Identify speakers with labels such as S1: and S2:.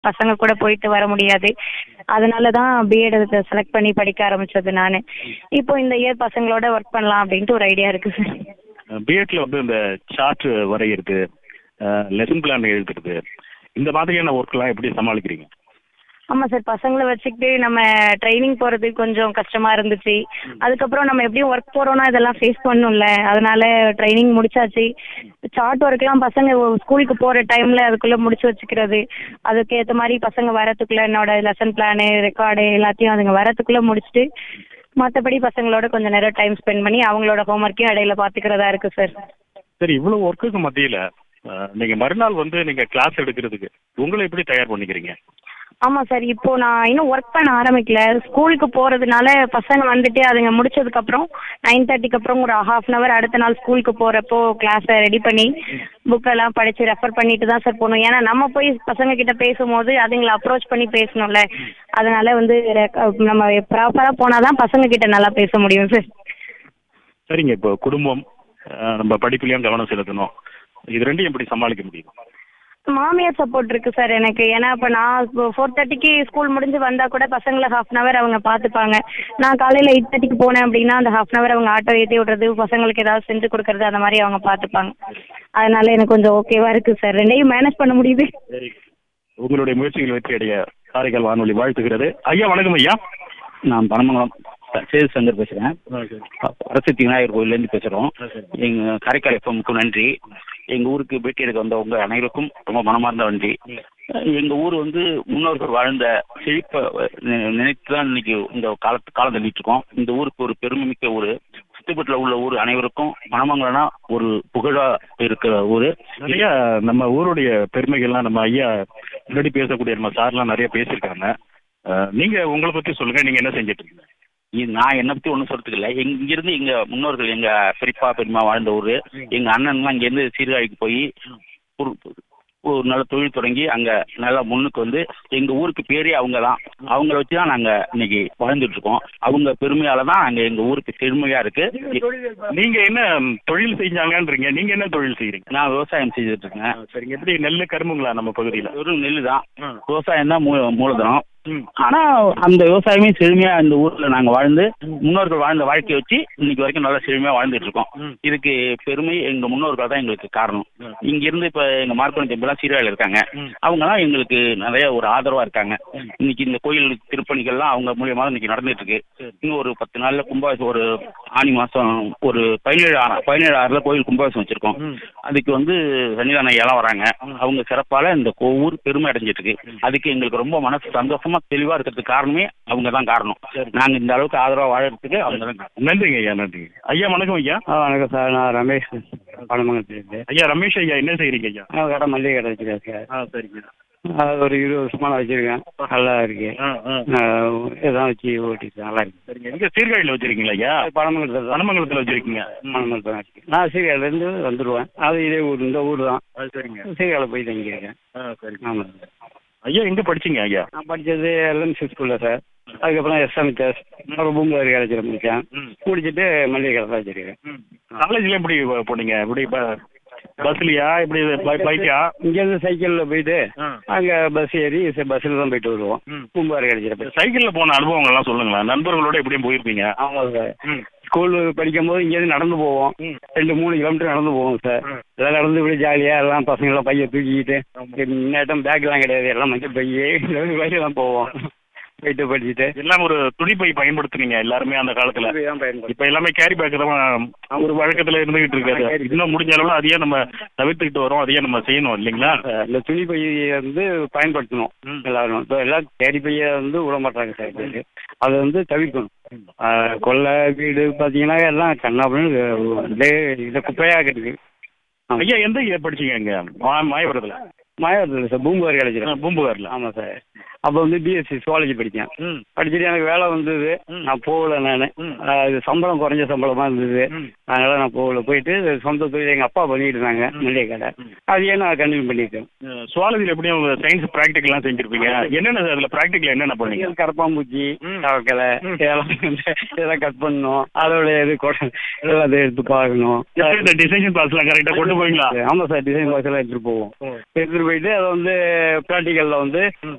S1: பசங்க கூட போயிட்டு வர முடியாது அதனால தான் பிஎட் செலக்ட் பண்ணி படிக்க ஆரம்பிச்சது நான் இப்போ இந்த இயர் பசங்களோட ஒர்க் பண்ணலாம் அப்படின்ட்டு ஒரு ஐடியா இருக்கு சார்
S2: பிஎட்ல வந்து இந்த சார்ட் வரைகிறது லெசன் பிளான் எழுதுறது இந்த மாதிரியான ஒர்க்லாம் எப்படி சமாளிக்கிறீங்க
S1: ஆமா சார் பசங்களை வச்சுக்கிட்டு நம்ம ட்ரைனிங் போறது கொஞ்சம் கஷ்டமா இருந்துச்சு அதுக்கப்புறம் நம்ம எப்படியும் ஒர்க் போறோம்னா இதெல்லாம் ஃபேஸ் பண்ணணும்ல அதனால ட்ரைனிங் முடிச்சாச்சு சார்ட் ஒர்க்லாம் பசங்க ஸ்கூலுக்கு போற டைம்ல அதுக்குள்ள முடிச்சு வச்சுக்கிறது அதுக்கு ஏத்த மாதிரி பசங்க வரதுக்குள்ள என்னோட லெசன் பிளானு ரெக்கார்டு எல்லாத்தையும் அதுங்க வரதுக்குள்ள முடிச்சுட்டு மற்றபடி பசங்களோட கொஞ்சம் நேரம் டைம் ஸ்பெண்ட் பண்ணி அவங்களோட ஹோம்ஒர்க்கையும் இடையில பாத்துக்கிறதா இருக்கு சார்
S2: சரி இவ்வளவு ஒர்க்குக்கு மத்தியில அஹ், நீங்க மறுநாள் வந்து நீங்க கிளாஸ் எடுக்கிறதுக்கு உங்களை எப்படி தயார் பண்ணிக்கிறீங்க
S1: ஆமா சார் இப்போ நான் இன்னும் ஒர்க் பண்ண ஆரம்பிக்கல ஸ்கூலுக்கு போறதுனால பசங்க வந்துட்டு அதுங்க முடிச்சதுக்கு அப்புறம் நைன் தேர்ட்டிக்கு அப்புறம் ஒரு ஹாஃப் அன் அவர் அடுத்த நாள் ஸ்கூலுக்கு போறப்போ கிளாஸை ரெடி பண்ணி புக்கெல்லாம் படிச்சு ரெஃபர் பண்ணிட்டு தான் சார் போகணும் ஏன்னா நம்ம போய் பசங்க கிட்ட பேசும்போது அதுங்களை அப்ரோச் பண்ணி பேசணும்ல அதனால வந்து ரெக்க- நம்ம ப்ராப்பரா போனாதான் பசங்க கிட்ட நல்லா பேச முடியும் சார்
S2: சரிங்க இப்போ குடும்பம் அஹ், நம்ம படிப்புலயும் கவனம் செலுத்தணும் இது ரெண்டையும் எப்படி சமாளிக்க முடியும்
S1: மாமியார் சப்போர்ட் இருக்கு சார் எனக்கு ஏன்னா இப்போ நான் ஃபோர் தேர்ட்டிக்கு ஸ்கூல் முடிஞ்சு வந்தா கூட பசங்களை ஹாஃப் அன் அவர் அவங்க பார்த்துப்பாங்க நான் காலையில் எயிட் தேர்ட்டிக்கு போனேன் அப்படின்னா அந்த ஹாஃப் அன் அவர் அவங்க ஆட்டோ ஏற்றி விடுறது பசங்களுக்கு ஏதாவது செஞ்சு கொடுக்கறது அந்த மாதிரி அவங்க பார்த்துப்பாங்க அதனால எனக்கு கொஞ்சம் ஓகேவா இருக்கு சார் ரெண்டையும் மேனேஜ் பண்ண முடியுது
S2: சரி உங்களுடைய முயற்சிகள் வெற்றி அடைய காரைக்கால் வானொலி வாழ்த்துகிறது ஐயா வணக்கம் ஐயா
S3: நான் பனமங்கலம் சேது சங்கர் பேசுகிறேன் அரசத்தி விநாயகர் கோயிலேருந்து பேசுகிறோம் எங்கள் காரைக்கால் எஃப்எம்க்கு நன்றி எங்கள் ஊருக்கு பேட்டி எடுக்க வந்தவங்க அனைவருக்கும் ரொம்ப மனமார்ந்த நன்றி எங்கள் ஊர் வந்து முன்னோர்கள் வாழ்ந்த செழிப்பை நினைத்து தான் இன்னைக்கு இந்த காலத்து காலம் தள்ளிட்டு இருக்கோம் இந்த ஊருக்கு ஒரு பெருமைமிக்க ஊர் சுத்துப்பட்டில் உள்ள ஊர் அனைவருக்கும் மணமங்கலனா ஒரு புகழா இருக்கிற ஊர்
S2: நிறைய நம்ம ஊருடைய பெருமைகள்லாம் நம்ம ஐயா முன்னாடி பேசக்கூடிய நம்ம சார்லாம் நிறைய பேசியிருக்காங்க அஹ், நீங்க உங்களை பத்தி சொல்லுங்க நீங்க என்ன செஞ்சுட்டு இருக்கீங்க
S3: இது நான் என்னை பத்தி ஒன்றும் சொல்றதுக்கு இல்லை இங்கிருந்து எங்க முன்னோர்கள் எங்க பெரியப்பா பெரியம்மா வாழ்ந்த ஊர் எங்க அண்ணன்லாம் இங்கேருந்து சீர்காழிக்கு போய் ஒரு ஒரு நல்ல தொழில் தொடங்கி அங்க நல்லா முன்னுக்கு வந்து எங்க ஊருக்கு பேரே அவங்க தான் அவங்கள வச்சு தான் நாங்க இன்னைக்கு வாழ்ந்துட்டு இருக்கோம் அவங்க பெருமையால தான் அங்க எங்க ஊருக்கு பெருமையா இருக்கு
S2: நீங்க என்ன ம், தொழில் செஞ்சாங்கன்றீங்க நீங்க என்ன தொழில் செய்யறீங்க
S3: நான் விவசாயம் செய்துட்டு இருக்கேன்
S2: சரிங்க எப்படி நெல்லு கரும்புங்களா நம்ம பகுதியில
S3: வெறும் நெல் தான்
S2: ம்.
S3: விவசாயம் தான் மூ- மூலதனம்
S2: ம்.
S3: ஆனா அந்த விவசாயமே செழுமையா இந்த ஊர்ல நாங்க வாழ்ந்து முன்னோர்கள் வாழ்ந்த வாழ்க்கையை வச்சு இன்னைக்கு வரைக்கும் நல்லா செழுமையா வாழ்ந்துட்டு இருக்கோம்
S2: ம்.
S3: இதுக்கு பெருமை எங்க முன்னோர்கள் தான் எங்களுக்கு காரணம்
S2: ம்.
S3: இங்க இருந்து இப்ப எங்க மார்க்கணி தம்பிலாம் சீர்காழியில் இருக்காங்க
S2: ம்.
S3: அவங்க எல்லாம் எங்களுக்கு நிறைய ஒரு ஆதரவா இருக்காங்க இன்னைக்கு இந்த கோயில் திருப்பணிகள்லாம் அவங்க மூலியமா தான் இன்னைக்கு நடந்துட்டு இருக்கு இன்னும் ஒரு பத்து நாள்ல கும்பாபிஷேகம் ஒரு ஆனி மாசம் ஒரு பதினேழு ஆ- பதினேழு ஆறுல கோயில் கும்பாபிஷேகம் வச்சிருக்கோம்
S2: ம்.
S3: அதுக்கு வந்து சன்னிதான ஐயாலாம் வராங்க அவங்க சிறப்பால இந்த கோ- ஊர் பெருமை அடைஞ்சிட்டு இருக்கு அதுக்கு எங்களுக்கு ரொம்ப மனசு சந்தோஷமா தெளிவா இருக்கிறதுக்கு காரணமே அவங்க தான் காரணம் நாங்க இந்த அளவுக்கு ஆதரவா வாழறதுக்கு அவங்க தான் காரணம்
S2: நன்றிங்க ஐயா நன்றிங்க ஐயா வணக்கம் ஐயா
S4: ஆ வணக்கம் சார் நான் ரமேஷ் பழமங்கலத்துலேருந்து
S2: ஐயா ரமேஷ் ஐயா என்ன செய்றீங்க ஐயா
S4: நான் கடை மல்லிகை கடை வச்சுருக்கேன் சார்
S2: ஆ சரிங்க
S4: அது ஒரு இருபது வருஷமா நான் வச்சுருக்கேன் நல்லா இருக்கு
S2: ஆ ஆ
S4: இதான் வச்சு ஓட்டிட்டு நல்லா இருக்கு
S2: சரிங்க எங்க சீர்காழியில வச்சிருக்கீங்களா ஐயா
S4: பழமங்கலத்தில் தான்
S2: வனமங்கலத்துல வச்சிருக்கீங்க
S4: பழமங்கலத்தில் தான் வச்சுருக்கேன் நான் சீர்காழிலேருந்து வந்துடுவேன் அது இதே ஊர் இந்த ஊர் தான்
S2: அது சரிங்க
S4: சீர்காழி போய் தங்கியிருக்கேன்
S2: ஆ சரிங்க
S4: ஆமாம் சார்
S2: ஐயா எங்க படிச்சீங்க ஐயா
S4: நான் படித்தது எல்எம்சி ஸ்கூலில் சார் அதுக்கப்புறம் எஸ்எம்எஸ் அப்புறம் பூங்காரி காலேஜில் முடித்தேன்
S2: ம்
S4: முடிச்சுட்டு மல்லிகை கடை தான் வச்சுருக்கேன்
S2: ம் காலேஜ்ல எப்படி போனீங்க எப்படி ப- பஸ்லயா எப்படி பை- பைக்கா
S4: இங்கேருந்து சைக்கிளில் போயிட்டு
S2: ஆ.
S4: அங்கே பஸ் ஏறி பஸ்ஸில் தான் போயிட்டு வருவோம்
S2: ம்.
S4: பூங்காரி காலேஜில் போய்
S2: சைக்கிள்ல போன அனுபவங்கள்லாம் சொல்லுங்களேன் நண்பர்களோட எப்படியும் போயிருப்பீங்க
S4: ஆமாம் சார்
S2: ம்
S4: ஸ்கூல் படிக்கும் போது இங்கேருந்து நடந்து போவோம்
S2: ம்.
S4: ரெண்டு மூணு கிலோமீட்டர் நடந்து போவோம் சார்
S2: ம்.
S4: எல்லாம் நடந்து இப்படி ஜாலியாக எல்லாம் பசங்க எல்லாம் பைய தூக்கிக்கிட்டு நேட்டம் பேக்லாம் கிடையாது எல்லாம் மஞ்சள் பைய வயசு தான் போவோம் போயிட்டு படிச்சுட்டு
S2: எல்லாம் ஒரு துணிப்பை பயன்படுத்துனீங்க எல்லாருமே அந்த காலத்துல
S4: இதுதான் பயன்படுத்தும்
S2: இப்ப எல்லாமே கேரி பேக் தான் ஒரு வழக்கத்துல இருந்துகிட்டு இருக்காது இன்னும் முடிஞ்ச அளவு அதையே நம்ம தவிர்த்துக்கிட்டு வரோம் அதையே நம்ம செய்யணும் இல்லைங்களா
S4: இந்த துணி பையை வந்து பயன்படுத்தணும்
S2: ம்.
S4: எல்லாரும் இப்போ எல்லாம் கேரி பையை வந்து விட மாட்டாங்க சார் பேர் அதை வந்து தவிர்க்கணும் ஆஹ் கொல்லை வீடு பார்த்தீங்கன்னா எல்லாம் கண்ணாபுன்னு இதை குப்பையாக இருக்குது ஆமா.
S2: ஐயா எந்த இயர் படிச்சீங்க இங்க மா- மாயபுரத்துல
S4: மாயாவரத்தில் சார் பூம்புகார்
S2: ஆ,
S4: கிடைச்சிடும்
S2: பூம்புகார்ல
S4: ஆமாம் சார் அப்போ வந்து பிஎஸ்சி சுவாலஜி படித்தேன்
S2: ம்
S4: படிச்சுட்டு எனக்கு வேலை வந்தது
S2: ம்.
S4: நான் போகல நான்
S2: ம்.
S4: இது சம்பளம் குறைஞ்ச சம்பளமாக இருந்தது
S2: ம்.
S4: அதனால நான் போகல போயிட்டு சொந்த தொழில் எங்கள் அப்பா பண்ணிட்டு இருந்தாங்க மளிகை கடை அதையே நான் கண்டினியூ பண்ணிட்டேன்
S2: சுவாலஜியில் எப்படியும் சயின்ஸ் ப்ராக்டிக்கல்லாம் செஞ்சிருப்பீங்க என்னென்ன அதில் ப்ராக்டிக்கல் என்னென்ன பண்ணீங்க
S4: இது கரப்பாம்பூச்சி
S2: ம்.
S4: தவக்கலை
S2: ம்.
S4: இதெல்லாம் வந்து இதெல்லாம் கட் பண்ணணும் அதோட இது கொட- இதெல்லாம் அதை எடுத்து பார்க்கணும்
S2: எப்படி இந்த டிசைன் பாஸ்லாம் கரெக்டாக கொண்டு போவீங்களா
S4: ஆமாம் சார் டிசைன் பாக்ஸ் எல்லாம் எடுத்துகிட்டு போவோம் எடுத்துகிட்டு போயிட்டு அதை வந்து ப்ராக்டிக்கலில் வந்து